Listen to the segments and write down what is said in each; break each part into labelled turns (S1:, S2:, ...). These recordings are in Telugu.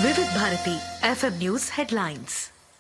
S1: వివిధ భారతి ఎఫ్ఎం న్యూస్ హెడ్లైన్స్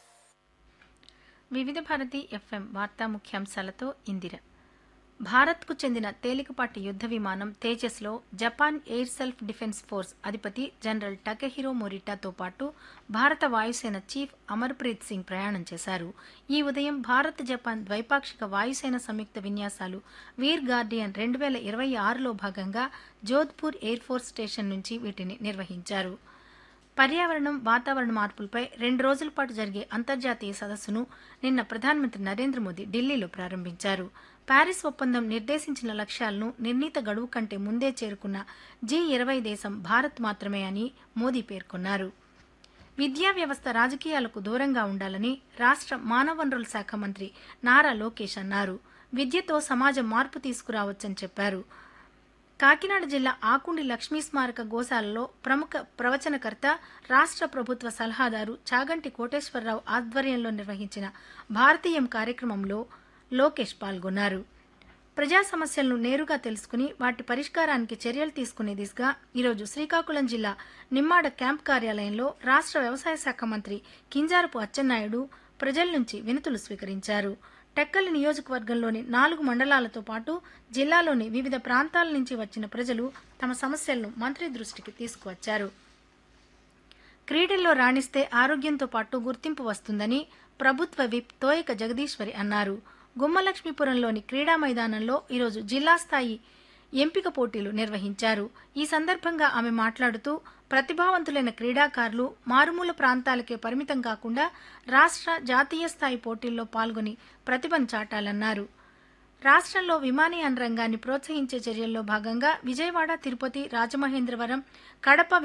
S2: వివిధ భారతి ఎఫ్ఎం వార్తా ముఖ్యాంశాలతో ఇందిర భారత్కు చెందిన తేలికపాటి యుద్ధ విమానం తేజస్లో Japan air self defence force అధిపతి జనరల్ టకెహిరో మొరిటాతో పాటు భారత వాయుసేన చీఫ్ అమర్ప్రీత్ సింగ్ ప్రయాణం చేశారు ఈ ఉదయం భారత్ జపాన్ ద్వైపాక్షిక వాయుసేన సంయుక్త విన్యాసాలు వీర్ గార్డియన్ రెండు వేల ఇరవై ఆరులో భాగంగా జోధ్పూర్ ఎయిర్ ఫోర్స్ స్టేషన్ నుంచి వీటిని నిర్వహించారు పర్యావరణం వాతావరణ మార్పులపై రెండు రోజుల పాటు జరిగే అంతర్జాతీయ సదస్సును నిన్న ప్రధానమంత్రి నరేంద్ర మోదీ ఢిల్లీలో ప్రారంభించారు ప్యారిస్ ఒప్పందం నిర్దేశించిన లక్ష్యాలను నిర్ణీత గడువు కంటే ముందే చేరుకున్న జీ ఇరవై దేశం భారత్ మాత్రమే అని మోదీ పేర్కొన్నారు విద్యా వ్యవస్థ రాజకీయాలకు దూరంగా ఉండాలని రాష్ట్ర మానవ వనరుల శాఖ మంత్రి నారా లోకేష్ అన్నారు విద్యతో సమాజం మార్పు తీసుకురావచ్చని చెప్పారు కాకినాడ జిల్లా ఆకుండి లక్ష్మీ స్మారక గోశాలలో ప్రముఖ ప్రవచనకర్త రాష్ట్ర ప్రభుత్వ సలహాదారు చాగంటి కోటేశ్వరరావు ఆధ్వర్యంలో నిర్వహించిన భారతీయం కార్యక్రమంలో లోకేష్ పాల్గొన్నారు ప్రజా సమస్యలను నేరుగా తెలుసుకుని వాటి పరిష్కారానికి చర్యలు తీసుకునే దిశగా ఈరోజు శ్రీకాకుళం జిల్లా నిమ్మాడ క్యాంప్ కార్యాలయంలో రాష్ట్ర వ్యవసాయ శాఖ మంత్రి కింజారపు అచ్చెన్నాయుడు ప్రజల నుంచి వినతులు స్వీకరించారు టెక్కలి నియోజకవర్గంలోని నాలుగు మండలాలతో పాటు జిల్లాలోని వివిధ ప్రాంతాల నుంచి వచ్చిన ప్రజలు తమ సమస్యలను మంత్రి దృష్టికి తీసుకువచ్చారు క్రీడల్లో రాణిస్తే ఆరోగ్యంతో పాటు గుర్తింపు వస్తుందని ప్రభుత్వ విప్ తోయక జగదీశ్వరి అన్నారు గుమ్మలక్ష్మీపురంలోని క్రీడా మైదానంలో ఈరోజు జిల్లా స్థాయి ఎంపిక పోటీలు నిర్వహించారు ఈ సందర్భంగా ఆమె మాట్లాడుతూ ప్రతిభావంతులైన క్రీడాకారులు మారుమూల ప్రాంతాలకే పరిమితం కాకుండా రాష్ట్ర జాతీయ స్థాయి పోటీల్లో పాల్గొని ప్రతిభను చాటాలన్నారు రాష్ట్రంలో విమానయాన రంగాన్ని ప్రోత్సహించే చర్యల్లో భాగంగా విజయవాడ తిరుపతి రాజమహేంద్రవరం కడప